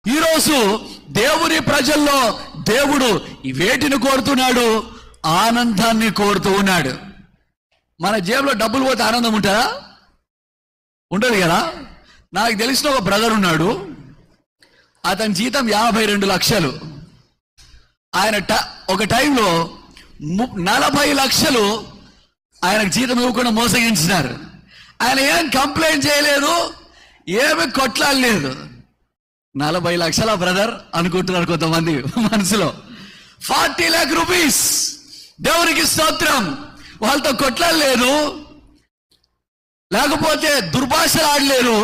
ఈరోజు దేవుని ప్రజల్లో దేవుడు ఈ వేటిని కోరుతున్నాడు ఆనందాన్ని కోరుతూ ఉన్నాడు మన జేబులో డబ్బులు పోతే ఆనందం ఉంటుందా ఉండదు కదా నాకు తెలిసిన ఒక బ్రదర్ ఉన్నాడు అతని జీతం యాభై రెండు లక్షలు ఆయన ట- ఒక టైంలో ము- నలభై లక్షలు ఆయనకు జీతం ఇవ్వకుండా మోసగించినారు ఆయన ఏం కంప్లైంట్ చేయలేదు ఏమి కొట్లాడలేదు నలభై లక్షల బ్రదర్ అనుకుంటున్నారు కొంతమంది మనసులో ఫార్టీ లాక్ రూపీస్ దేవునికి స్తోత్రం వాళ్ళతో కొట్లాడలేదు లేకపోతే దుర్భాషలు ఆడలేరు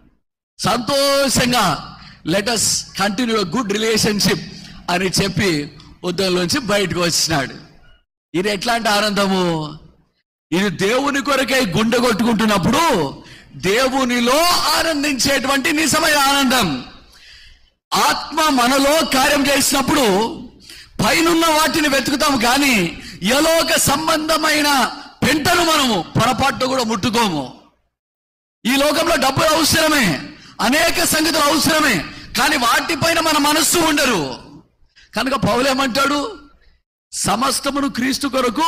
సంతోషంగా లెటస్ కంటిన్యూ గుడ్ రిలేషన్షిప్ అని చెప్పి ఉద్యోగంలోంచి బయటకు వచ్చినాడు ఇది ఎట్లాంటి ఆనందము ఇది దేవుని కొరకై గుండె కొట్టుకుంటున్నప్పుడు దేవునిలో ఆనందించేటువంటి నిజమైన ఆనందం ఆత్మ మనలో కార్యం చేసినప్పుడు పైనున్న వాటిని వెతుకుతాం కానీ ఎలోక సంబంధమైన పెంటను మనము పొరపాటు కూడా ముట్టుకోము ఈ లోకంలో డబ్బులు అవసరమే అనేక సంగతులు అవసరమే కానీ వాటిపైన మన మనస్సు ఉండరు కనుక పౌలేమంటాడు సమస్తమును క్రీస్తు కొరకు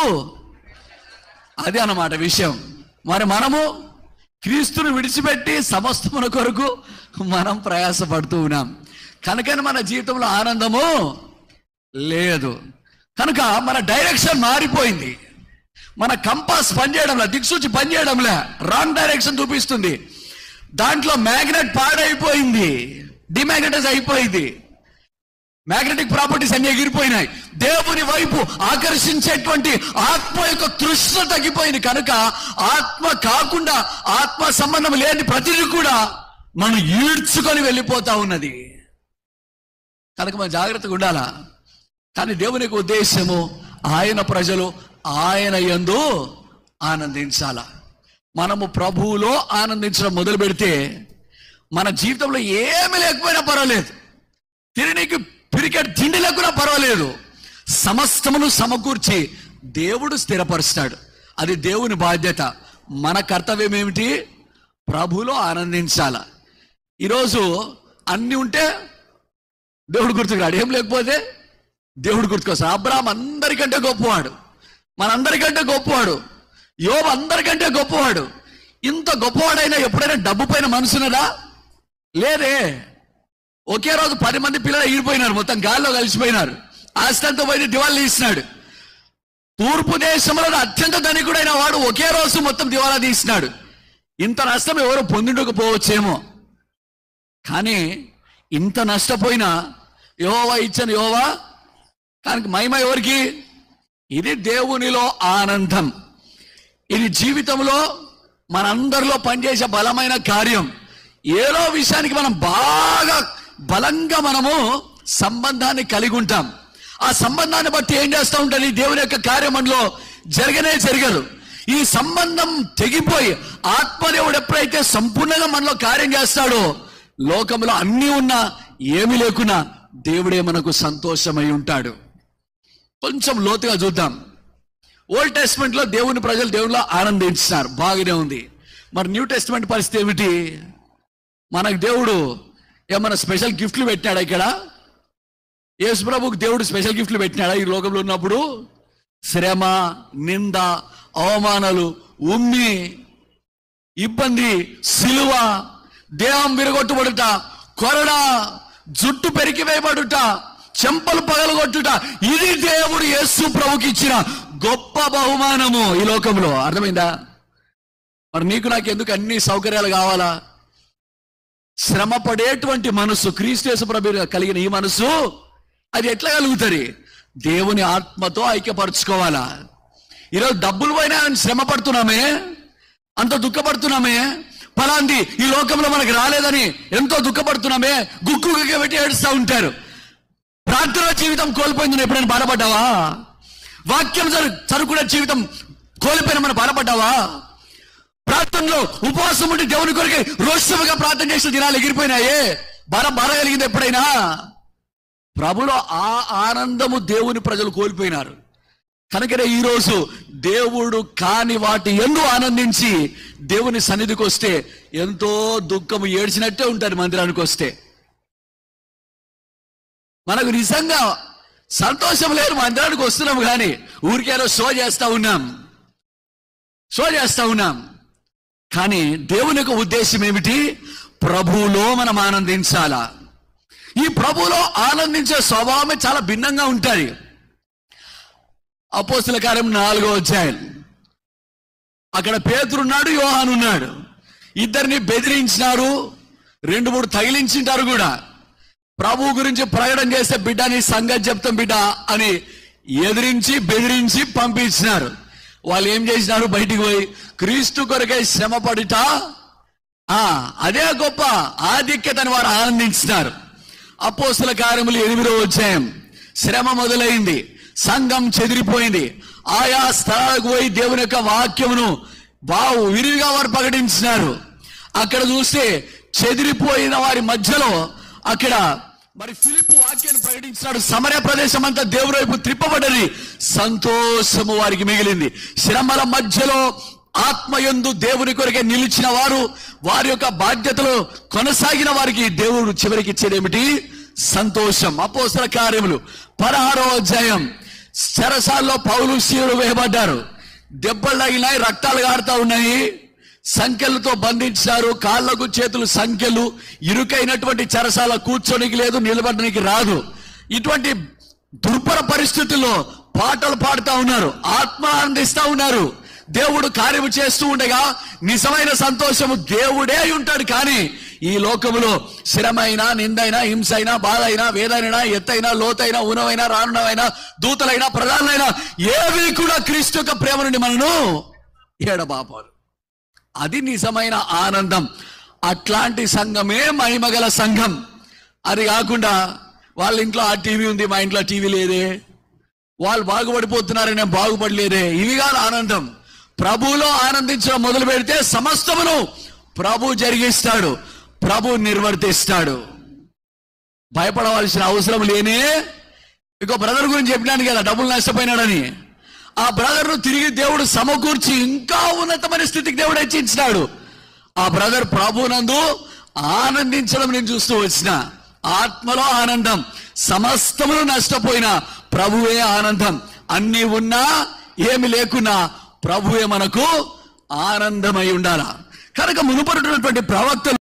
అదే అన్నమాట విషయం మరి మనము క్రీస్తును విడిచిపెట్టి సమస్తమున కొరకు మనం ప్రయాసపడుతూ ఉన్నాం కనుకని మన జీవితంలో ఆనందము లేదు కనుక మన డైరెక్షన్ మారిపోయింది మన కంపాస్ పనిచేయడంలే దిక్సూచి పనిచేయడంలే రాంగ్ డైరెక్షన్ చూపిస్తుంది దాంట్లో మ్యాగ్నెట్ పాడైపోయింది డిమాగ్నటైజ్ అయిపోయింది మ్యాగ్నెటిక్ ప్రాపర్టీస్ అన్ని ఎగిరిపోయినాయి దేవుని వైపు ఆకర్షించేటువంటి ఆత్మ యొక్క తృష్ణ తగ్గిపోయింది కనుక ఆత్మ కాకుండా ఆత్మ సంబంధం లేని ప్రతిదీ కూడా మనం ఈడ్చుకొని వెళ్ళిపోతా ఉన్నది కనుక మనం జాగ్రత్తగా ఉండాలా కానీ దేవుని యొక్క ఉద్దేశము ఆయన ప్రజలు ఆయన యందు ఆనందించాల మనము ప్రభువులో ఆనందించడం మొదలు పెడితే మన జీవితంలో ఏమి లేకపోయినా పర్వాలేదు తిరినికి పిరికెట్ తిండి లేకున్నా పర్వాలేదు సమస్తమును సమకూర్చి దేవుడు స్థిరపరుస్తాడు అది దేవుని బాధ్యత మన కర్తవ్యం ఏమిటి ప్రభులో ఆనందించాల ఈరోజు అన్ని ఉంటే దేవుడు గుర్తుకురాడు ఏం లేకపోతే దేవుడు గుర్తుకొస్తాడు అబ్రాహం అందరికంటే గొప్పవాడు మనందరికంటే గొప్పవాడు యోబు అందరికంటే గొప్పవాడు ఇంత గొప్పవాడైనా ఎప్పుడైనా డబ్బు పైన మనసున్నదా లేదే ఒకే రోజు పది మంది పిల్లలు ఎగిరిపోయినారు మొత్తం గాల్లో కలిసిపోయినారు ఆస్తంతో పోయి దివాళీ తీసినాడు తూర్పు దేశంలో అత్యంత ధనికుడైన వాడు ఒకే రోజు మొత్తం దివాలా తీసినాడు ఇంత నష్టం ఎవరు పొందుండకపోవచ్చేమో కానీ ఇంత నష్టపోయినా యోవా ఇచ్చిన యోవా కానీ మహిమ ఎవరికి ఇది దేవునిలో ఆనందం ఇది జీవితంలో మనందరిలో పనిచేసే బలమైన కార్యం ఏదో విషయానికి మనం బాగా బలంగా మనము సంబంధాన్ని కలిగి ఉంటాం ఆ సంబంధాన్ని బట్టి ఏం చేస్తూ ఉంటుంది దేవుని యొక్క కార్యమంలో జరగనే జరగదు ఈ సంబంధం తెగిపోయి ఆత్మదేవుడు ఎప్పుడైతే సంపూర్ణంగా మనలో కార్యం చేస్తాడో లోకంలో అన్నీ ఉన్నా ఏమి లేకున్నా దేవుడే మనకు సంతోషమై ఉంటాడు కొంచెం లోతుగా చూద్దాం ఓల్డ్ టెస్ట్మెంట్ లో దేవుని ప్రజలు దేవునిలో ఆనందించినారు బాగానే ఉంది మరి న్యూ టెస్ట్మెంట్ పరిస్థితి ఏమిటి మనకు దేవుడు ఏమైనా స్పెషల్ గిఫ్ట్లు పెట్టాడా ఇక్కడ యేసు ప్రభుకు దేవుడు స్పెషల్ గిఫ్ట్లు పెట్టినాడా ఈ లోకంలో ఉన్నప్పుడు శ్రమ నింద అవమానాలు ఉమ్మి ఇబ్బంది సిలువ దేహం విరగొట్టుబడుట కొరడ జుట్టు పెరికి వేయబడుట చెంపలు పగలగొట్టుట ఇది దేవుడు యేసు ప్రభుకి ఇచ్చిన గొప్ప బహుమానము ఈ లోకంలో అర్థమైందా మరి నీకు నాకు ఎందుకు అన్ని సౌకర్యాలు కావాలా శ్రమ పడేటువంటి మనస్సు క్రీస్తు యేసు ప్రభు కలిగిన ఈ మనస్సు అది ఎట్లా కలుగుతుంది దేవుని ఆత్మతో ఐక్యపరచుకోవాలా ఈరోజు డబ్బులు పోయినా శ్రమ పడుతున్నామే అంత దుఃఖపడుతున్నామే ఫలాంది ఈ లోకంలో మనకు రాలేదని ఎంతో దుఃఖపడుతున్నామే గుక్కు గుక్క పెట్టి ఏడుస్తూ ఉంటారు ప్రార్థన జీవితం కోల్పోయిందని ఎప్పుడైనా బాధపడ్డావా వాక్యం చదువు చదువుకునే జీవితం కోల్పోయిన మనం బాధపడ్డావా ప్రార్థనలో ఉపవాసం ఉండి దేవుని కొరకే రోషముగా ప్రార్థన చేసిన దినాలు ఎగిరిపోయినాయే బాధ బాధ కలిగింది ఎప్పుడైనా ప్రభులో ఆ ఆనందము దేవుని ప్రజలు కోల్పోయినారు కనుకనే ఈరోజు దేవుడు కాని వాటి ఎందు ఆనందించి దేవుని సన్నిధికి వస్తే ఎంతో దుఃఖము ఏడ్చినట్టే ఉంటారు మందిరానికి వస్తే మనకు నిజంగా సంతోషం లేదు మందిరానికి వస్తున్నాం కానీ ఊరికేదో షో చేస్తా ఉన్నాం షో చేస్తా ఉన్నాం కానీ దేవుని యొక్క ఉద్దేశం ఏమిటి ప్రభువులో మనం ఆనందించాలా ఈ ప్రభువులో ఆనందించే స్వభావమే చాలా భిన్నంగా ఉంటుంది అపోస్తుల కార్యం నాలుగో అధ్యాయం అక్కడ పేతురున్నాడు యోహాను ఉన్నాడు ఇద్దరిని బెదిరించినారు రెండు మూడు తగిలించింటారు కూడా ప్రభు గురించి ప్రకటన చేస్తే బిడ్డ నీ సంగతి చెప్తాం బిడ్డ అని ఎదిరించి బెదిరించి పంపించినారు వాళ్ళు ఏం చేసినారు బయటికి పోయి క్రీస్తు కొరకై శ్రమ పడుట ఆ అదే గొప్ప ఆధిక్యతని వారు ఆనందించినారు అపోస్తుల కార్యములు ఎనిమిదో అధ్యాయం శ్రమ మొదలైంది సంఘం చెదిరిపోయింది ఆయా స్థలాలకు పోయి దేవుని యొక్క వాక్యమును బావు విరివిగా వారు ప్రకటించినారు అక్కడ చూస్తే చెదిరిపోయిన వారి మధ్యలో అక్కడ మరి ఫిలిప్ వాక్యాన్ని ప్రకటించినాడు సమర ప్రదేశం అంతా దేవుని వైపు త్రిప్పబడ్డది సంతోషము వారికి మిగిలింది శ్రమల మధ్యలో ఆత్మయందు దేవుని కొరకే నిలిచిన వారు వారి యొక్క బాధ్యతలు కొనసాగిన వారికి దేవుడు చివరికి ఇచ్చేదేమిటి సంతోషం అపోసల కార్యములు పదహారో అధ్యాయం చెరసాల్లో పౌలు శివుడు వేయబడ్డారు దెబ్బలు తగిలినాయి రక్తాలు కారుతా ఉన్నాయి సంఖ్యలతో బంధించారు కాళ్లకు చేతులు సంఖ్యలు ఇరుకైనటువంటి చెరసాల కూర్చోనికి లేదు నిలబడడానికి రాదు ఇటువంటి దుర్భర పరిస్థితుల్లో పాటలు పాడుతా ఉన్నారు ఆత్మ ఆనందిస్తా ఉన్నారు దేవుడు కార్యము చేస్తూ ఉండగా నిజమైన సంతోషము దేవుడే అయి ఉంటాడు కానీ ఈ లోకములో శ్రమైన నిందైనా హింసైనా బాధ అయినా వేదైనా ఎత్తైనా లోతైనా ఊనమైనా రానునమైనా దూతలైనా ప్రధానమైనా ఏవి కూడా క్రీస్తు యొక్క ప్రేమ నుండి మనను ఏడబాపారు అది నిజమైన ఆనందం అట్లాంటి సంఘమే మహిమగల సంఘం అది కాకుండా వాళ్ళ ఇంట్లో ఆ టీవీ ఉంది మా ఇంట్లో టీవీ లేదే వాళ్ళు బాగుపడిపోతున్నారని నేను బాగుపడలేదే ఇవి కాదు ఆనందం ప్రభువులో ఆనందించడం మొదలు పెడితే సమస్తమును ప్రభు జరిగిస్తాడు ప్రభు నిర్వర్తిస్తాడు భయపడవలసిన అవసరం లేనే ఇంకో బ్రదర్ గురించి చెప్పినాను కదా డబ్బులు నష్టపోయినాడని ఆ బ్రదర్ ను తిరిగి దేవుడు సమకూర్చి ఇంకా ఉన్నతమైన స్థితికి దేవుడు హెచ్చించినాడు ఆ బ్రదర్ ప్రభునందు ఆనందించడం నేను చూస్తూ వచ్చిన ఆత్మలో ఆనందం సమస్తమును నష్టపోయిన ప్రభువే ఆనందం అన్ని ఉన్నా ఏమి లేకున్నా ప్రభువే మనకు ఆనందమై ఉండాల కనుక మునుపడుతున్నటువంటి ప్రవక్తలు